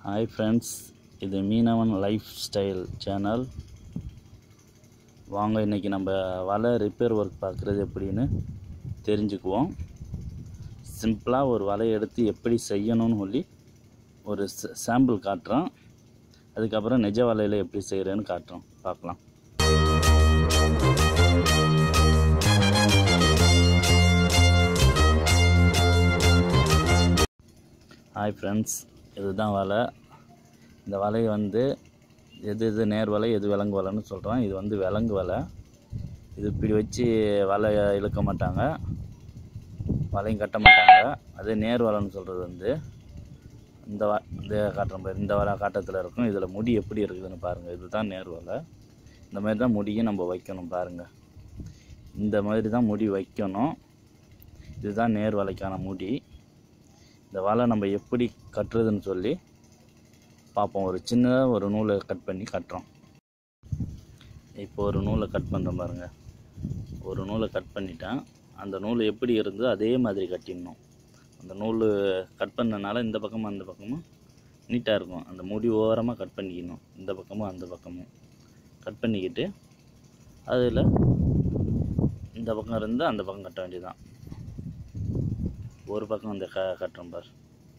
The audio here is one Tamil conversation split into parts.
ஹாய் ஃப்ரெண்ட்ஸ் இது மீனவன் லைஃப் ஸ்டைல் சேனல் வாங்க இன்றைக்கி நம்ம வலை ரிப்பேர் ஒர்க் பார்க்குறது எப்படின்னு தெரிஞ்சுக்குவோம் சிம்பிளாக ஒரு வலையை எடுத்து எப்படி செய்யணும்னு சொல்லி ஒரு சாம்பிள் காட்டுறோம் அதுக்கப்புறம் நிஜ வலையில் எப்படி செய்கிறேன்னு காட்டுறோம் பார்க்கலாம் ஹாய் ஃப்ரெண்ட்ஸ் இதுதான் வலை இந்த வலையை வந்து எது எது நேர் வலை எது விலங்கு வலைன்னு சொல்கிறோம் இது வந்து விலங்கு வலை இது இப்படி வச்சு வலை இழுக்க மாட்டாங்க வலையும் கட்ட மாட்டாங்க அதே நேர் வலைன்னு சொல்கிறது வந்து இந்த வ இந்த காட்டுற பாரு இந்த வலை காட்டத்தில் இருக்கும் இதில் முடி எப்படி இருக்குதுன்னு பாருங்கள் இதுதான் நேர் வலை இந்த மாதிரி தான் முடியும் நம்ம வைக்கணும் பாருங்கள் இந்த மாதிரி தான் முடி வைக்கணும் இதுதான் நேர் வலைக்கான முடி இந்த வலை நம்ம எப்படி கட்டுறதுன்னு சொல்லி பார்ப்போம் ஒரு சின்னதாக ஒரு நூலை கட் பண்ணி கட்டுறோம் இப்போ ஒரு நூலை கட் பண்ணுறோம் பாருங்கள் ஒரு நூலை கட் பண்ணிட்டேன் அந்த நூல் எப்படி இருந்தோ அதே மாதிரி கட்டிடணும் அந்த நூல் கட் பண்ணனால இந்த பக்கமும் அந்த பக்கமும் நீட்டாக இருக்கும் அந்த முடி ஓரமாக கட் பண்ணிக்கணும் இந்த பக்கமும் அந்த பக்கமும் கட் பண்ணிக்கிட்டு அதில் இந்த பக்கம் இருந்து அந்த பக்கம் கட்ட வேண்டியதுதான் ஒரு பக்கம் இந்த க கட்டுறோம் பார்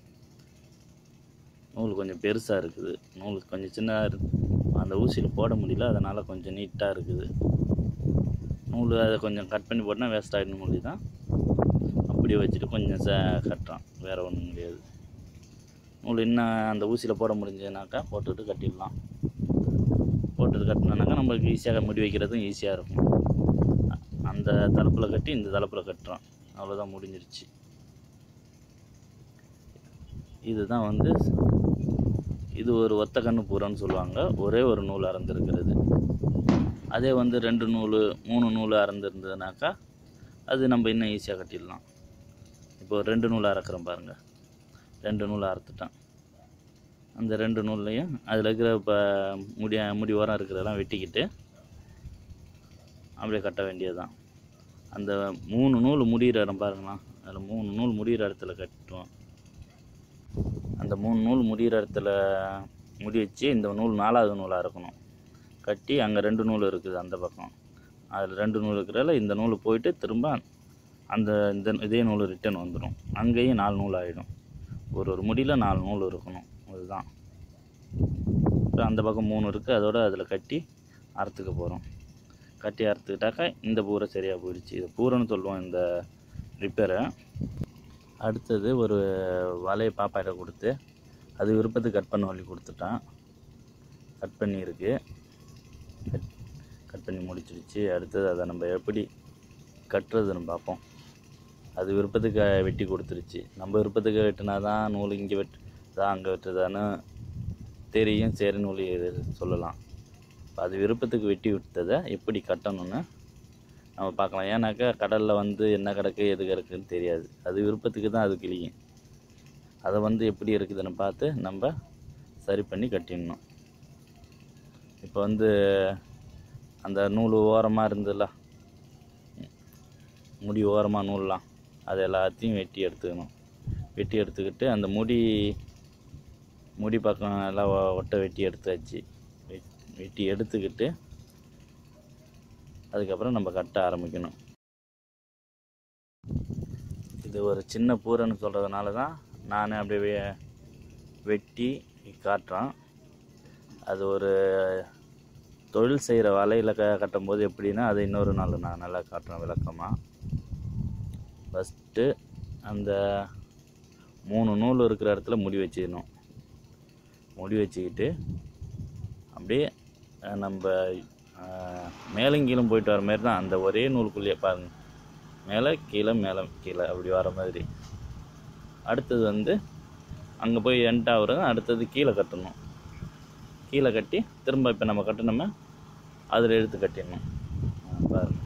நூல் கொஞ்சம் பெருசாக இருக்குது நூல் கொஞ்சம் சின்னதாக இருக்கு அந்த ஊசியில் போட முடியல அதனால் கொஞ்சம் நீட்டாக இருக்குது நூல் அதை கொஞ்சம் கட் பண்ணி போட்டால் வேஸ்ட் ஆகிடும் சொல்லி தான் அப்படியே வச்சுட்டு கொஞ்சம் ச கட்டுறோம் வேறு ஒன்றும் முடியாது நூல் இன்னும் அந்த ஊசியில் போட முடிஞ்சதுனாக்கா போட்டுட்டு கட்டிடலாம் போட்டுட்டு கட்டினோன்னாக்கா நம்மளுக்கு ஈஸியாக முடி வைக்கிறதும் ஈஸியாக இருக்கும் அந்த தலைப்பில் கட்டி இந்த தலைப்பில் கட்டுறோம் அவ்வளோதான் முடிஞ்சிருச்சு இதுதான் வந்து இது ஒரு ஒத்த கண்ணு பூரன்னு சொல்லுவாங்க ஒரே ஒரு நூல் அறந்துருக்கிறது அதே வந்து ரெண்டு நூல் மூணு நூல் அறந்துருந்ததுனாக்கா அது நம்ம இன்னும் ஈஸியாக கட்டிடலாம் இப்போ ரெண்டு நூல் அறக்கிறோம் பாருங்கள் ரெண்டு நூல் அறுத்துட்டேன் அந்த ரெண்டு நூல்லையும் அதில் இருக்கிற இப்போ முடி முடி ஓரம் இருக்கிறதெல்லாம் வெட்டிக்கிட்டு அப்படியே கட்ட வேண்டியது தான் அந்த மூணு நூல் முடிகிற இடம் பாருங்களா அதில் மூணு நூல் முடிகிற இடத்துல கட்டுவோம் அந்த மூணு நூல் முடிகிற இடத்துல முடி வச்சு இந்த நூல் நாலாவது நூலாக இருக்கணும் கட்டி அங்கே ரெண்டு நூல் இருக்குது அந்த பக்கம் அதில் ரெண்டு நூல் இருக்கிறதால இந்த நூல் போயிட்டு திரும்ப அந்த இந்த இதே நூல் ரிட்டன் வந்துடும் அங்கேயும் நாலு நூல் ஆகிடும் ஒரு ஒரு முடியில் நாலு நூல் இருக்கணும் அதுதான் இப்போ அந்த பக்கம் மூணு இருக்குது அதோட அதில் கட்டி அறுத்துக்க போகிறோம் கட்டி அறுத்துக்கிட்டாக்கா இந்த பூரை சரியாக போயிடுச்சு இது பூரைன்னு சொல்லுவோம் இந்த ரிப்பேரை அடுத்தது ஒரு வலையை பாப்பாட்ட கொடுத்து அது விருப்பத்துக்கு கட் பண்ண சொல்லி கொடுத்துட்டான் கட் பண்ணியிருக்கு கட் கட் பண்ணி முடிச்சிடுச்சு அடுத்தது அதை நம்ம எப்படி கட்டுறதுன்னு பார்ப்போம் அது விருப்பத்துக்கு வெட்டி கொடுத்துருச்சு நம்ம விருப்பத்துக்கு வெட்டினா தான் நூல் இங்கே வெட்டுதா அங்கே வெட்டுதான்னு தெரியும் சரி நூல் இது சொல்லலாம் இப்போ அது விருப்பத்துக்கு வெட்டி விட்டதை எப்படி கட்டணும்னு நம்ம பார்க்கலாம் ஏன்னாக்கா கடலில் வந்து என்ன கிடக்கு எது கிடக்குன்னு தெரியாது அது விருப்பத்துக்கு தான் அது கிளியும் அதை வந்து எப்படி இருக்குதுன்னு பார்த்து நம்ம சரி பண்ணி கட்டிடணும் இப்போ வந்து அந்த நூல் ஓரமாக இருந்ததுல முடி ஓரமாக நூல்லாம் அது எல்லாத்தையும் வெட்டி எடுத்துக்கணும் வெட்டி எடுத்துக்கிட்டு அந்த முடி முடி பக்கம் எல்லாம் ஒட்டை வெட்டி எடுத்தாச்சு வெட்டி எடுத்துக்கிட்டு அதுக்கப்புறம் நம்ம கட்ட ஆரம்பிக்கணும் இது ஒரு சின்ன பூரைன்னு சொல்கிறதுனால தான் நான் அப்படியே வெட்டி காட்டுறேன் அது ஒரு தொழில் செய்கிற வலையில் க கட்டும்போது எப்படின்னா அது இன்னொரு நாள் நான் நல்லா காட்டுறேன் விளக்கமாக ஃபஸ்ட்டு அந்த மூணு நூல் இருக்கிற இடத்துல முடி வச்சுக்கணும் முடி வச்சுக்கிட்டு அப்படியே நம்ம மேலும் கீழும் போயிட்டு வர மாதிரி தான் அந்த ஒரே நூலுக்குள்ளேயே பாருங்கள் மேலே கீழே மேலே கீழே அப்படி வர மாதிரி அடுத்தது வந்து அங்கே போய் எண்ட் ஆகுறது அடுத்தது கீழே கட்டணும் கீழே கட்டி திரும்ப இப்போ நம்ம கட்டணுமே அதில் எடுத்து கட்டிடணும் பாருங்கள்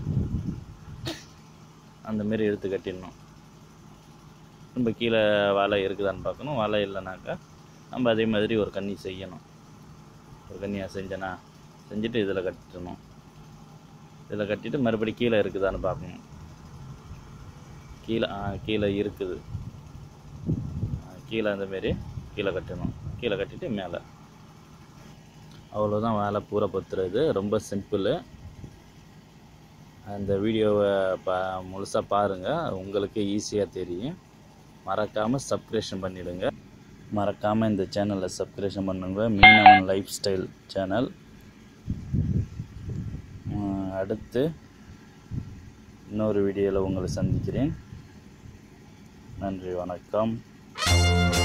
அந்தமாரி எடுத்து கட்டிடணும் திரும்ப கீழே வலை இருக்குதான்னு பார்க்கணும் வலை இல்லைனாக்கா நம்ம அதே மாதிரி ஒரு கன்னி செய்யணும் ஒரு கன்னியாக செஞ்சேனா செஞ்சுட்டு இதில் கட்டணும் இதில் கட்டிட்டு மறுபடி கீழே இருக்குதான்னு பார்க்கணும் கீழே ஆ, கீழே இருக்குது ஆ, கீழே அந்த மாரி கீழே கட்டணும் கீழே கட்டிட்டு மேலே அவ்வளோதான் வேலை பூரா பொத்துறது ரொம்ப சிம்பிளு அந்த வீடியோவை பா முழுசாக பாருங்கள் உங்களுக்கு ஈஸியாக தெரியும் மறக்காமல் சப்ஸ்கிரிப்ஷன் பண்ணிவிடுங்க மறக்காமல் இந்த சேனலை சப்ஸ்கிரிப்ஷன் பண்ணுங்க மீனவன் லைஃப் ஸ்டைல் சேனல் அடுத்து இன்னொரு வீடியோவில் உங்களை சந்திக்கிறேன் நன்றி வணக்கம்